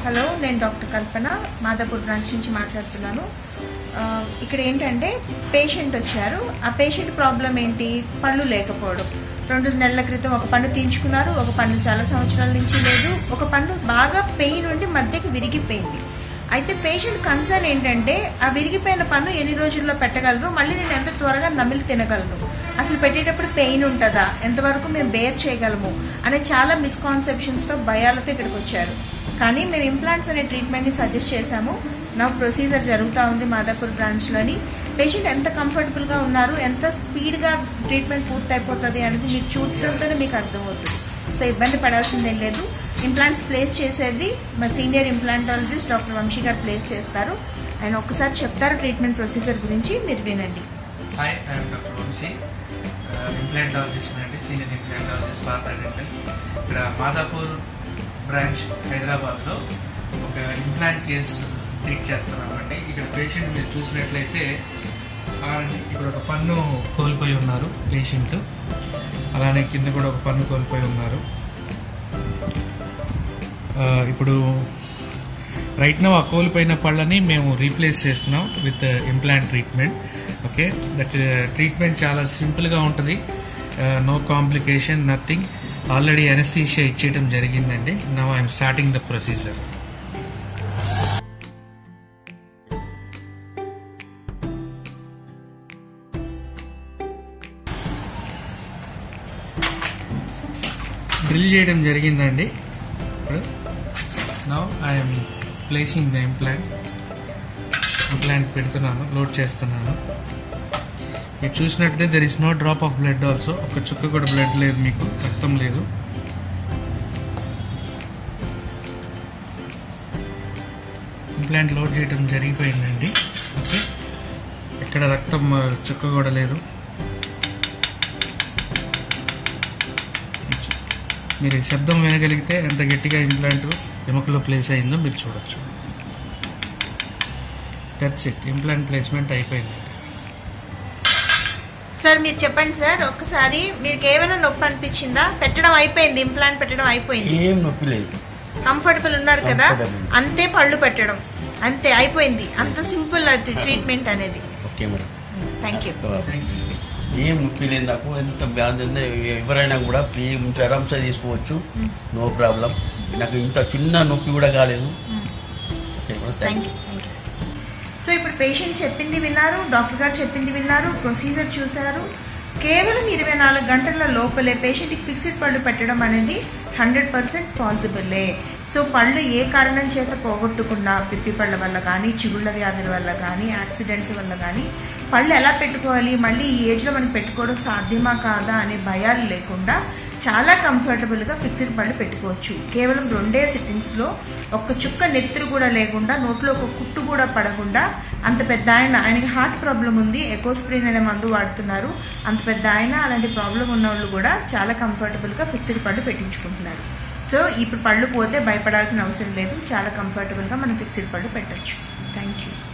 Hello నేను doctor కల్పన Madhapur branch నుంచి మాట్లాడుతున్నాను ఆ, ఇక్కడ ఏంటంటే పేషెంట్ వచ్చారు ఆ పేషెంట్ ప్రాబ్లం ఏంటి పళ్ళు లేకపోవడం రెండు నెలల క్రితం ఒక పన్ను తీయించుకున్నారు ఒక పన్ను చాలా సంవత్సరాల నుంచి లేదు ఒక పన్ను బాగా పెయిన్ ఉండి మధ్యకి విరిగిపోయింది అయితే పేషెంట్ కన్సర్న్ ఏంటంటే ఆ విరిగిపోయిన పన్ను ఎన్ని రోజుల్లో పెట్టగలరు మళ్ళీ నేను ఎంత త్వరగా నమిలి తినగలను అసలు పెట్టేటప్పుడు పెయిన్ ఉంటుందా ఎంతవరకు మేము బేర్ చేయగలము అనే చాలా మిస్కాన్సెప్షన్స్తో భయాలతో ఇక్కడికి వచ్చారు కానీ మేము ఇంప్లాంట్స్ అనే ట్రీట్మెంట్ని సజెస్ట్ చేశాము నా ప్రొసీజర్ జరుగుతూ ఉంది మాదాపూర్ బ్రాంచ్లోని పేషెంట్ ఎంత కంఫర్టబుల్గా ఉన్నారు ఎంత స్పీడ్గా ట్రీట్మెంట్ పూర్తి అయిపోతుంది అనేది మీరు చూడటంతోనే మీకు అర్థమవుతుంది సో ఇబ్బంది పడాల్సిందేం లేదు ఇంప్లాంట్స్ ప్లేస్ చేసేది మా సీనియర్ ఇంప్లాంటాలజిస్ట్ డాక్టర్ వంశీ గారు ప్లేస్ చేస్తారు ఆయన ఒక్కసారి చెప్తారు ట్రీట్మెంట్ ప్రొసీజర్ గురించి మీరు వినండి hi I'm doctor Vamshi implantologist అండి సీనియర్ ఇంప్లాంటాలజిస్ట్ పాత డెంటల్ ఇక్కడ మాదాపూర్ బ్రాంచ్ హైదరాబాద్లో ఒక ఇంప్లాంట్ కేస్ ట్రీట్ చేస్తున్నామండి ఇక్కడ పేషెంట్ మీరు చూసినట్లయితే ఆ, ఇక్కడ ఒక పన్ను కోల్పోయి ఉన్నారు పేషెంట్ అలానే కింద కూడా ఒక పన్ను కోల్పోయి ఉన్నారు ఆ, ఇప్పుడు రైట్ నో ఆ కోల్పోయిన పళ్ళని మేము రీప్లేస్ చేస్తున్నాం with implant treatment okay that treatment చాలా సింపుల్గా ఉంటుంది no complication nothing already anaesthesia ఇచ్చేయడం జరిగిందండి now I'm starting the procedure drill చేయడం జరిగిందండి ఇప్పుడు now I'm placing the implant implant పెడుతున్నాను లోడ్ చేస్తున్నాను మీరు చూసినట్టయితే there is no drop of blood also ఒక చుక్క కూడా బ్లడ్ లేదు మీకు రక్తం లేదు ఇంప్లాంట్ లోడ్ చేయడం జరిగిపోయిందండి ఓకే ఎక్కడ రక్తం ఆ, చుక్క కూడా లేదు మీరు ఈ శబ్దం వినగలిగితే ఎంత గట్టిగా ఇంప్లాంట్ ఎముకలో ప్లేస్ అయిందో మీరు చూడొచ్చు దట్స్ ఇట్ ఇంప్లాంట్ ప్లేస్మెంట్ అయిపోయింది సార్ మీరు చెప్పండి సార్ ఒక్కసారి మీకు ఏమైనా నొప్పి అనిపించిందా పెట్టడం అయిపోయింది ఇంప్లాంట్ పెట్టడం అయిపోయింది ఏం నొప్పి లేదు కంఫర్టబుల్ ఉన్నారు కదా Comfortable. అంతే పళ్ళు పెట్టడం అంతే అయిపోయింది అంత సింపుల్ అది ట్రీట్మెంట్ అనేది okay madam thank you thanks ఏం నొప్పి లేదు నాకు ఎంత బాధ ఎవరైనా కూడా ఫ్రీ ఆరామ్సే తీసుకోవచ్చు నో ప్రాబ్లం నాకు ఇంత చిన్న నొప్పి కూడా కాలేదు okay madam thank you thank you so ఇప్పుడు పేషెంట్ చెప్పింది విన్నారు డాక్టర్ గారు చెప్పింది విన్నారు ప్రొసీజర్ చూశారు కేవలం ఇరవై నాలుగు గంటల లోపలే పేషెంట్కి ఫిక్స్డ్ పళ్ళు పెట్టడం అనేది హండ్రెడ్ పర్సెంట్ పాసిబులే సో పళ్ళు ఏ కారణం చేత పోగొట్టుకున్నా పిప్పి పళ్ళ వల్ల కానీ చిగుళ్ళ వ్యాధుల వల్ల కానీ యాక్సిడెంట్స్ వల్ల కానీ పళ్ళు ఎలా పెట్టుకోవాలి మళ్ళీ ఈ ఏజ్లో మనం పెట్టుకోవడం సాధ్యమా కాదా అనే భయాలు లేకుండా చాలా కంఫర్టబుల్గా ఫిక్స్డ్ పళ్ళు పెట్టుకోవచ్చు కేవలం రెండే సిట్టింగ్స్లో ఒక్క చుక్క నెత్తురు కూడా లేకుండా నోట్లో ఒక కుట్టు కూడా పడకుండా అంత పెద్ద ఆయన ఆయనకి హార్ట్ ప్రాబ్లం ఉంది ఎకోస్ప్రిన్ అనే మందు వాడుతున్నారు అంత పెద్ద ఆయన అలాంటి ప్రాబ్లం ఉన్న వాళ్ళు కూడా చాలా కంఫర్టబుల్గా ఫిక్స్డ్ పళ్ళు పెట్టించుకుంటున్నారు సో ఇప్పుడు పళ్ళు పోతే భయపడాల్సిన అవసరం లేదు చాలా కంఫర్టబుల్గా మనం ఫిక్స్డ్ పళ్ళు పెట్టచ్చు థ్యాంక్ యూ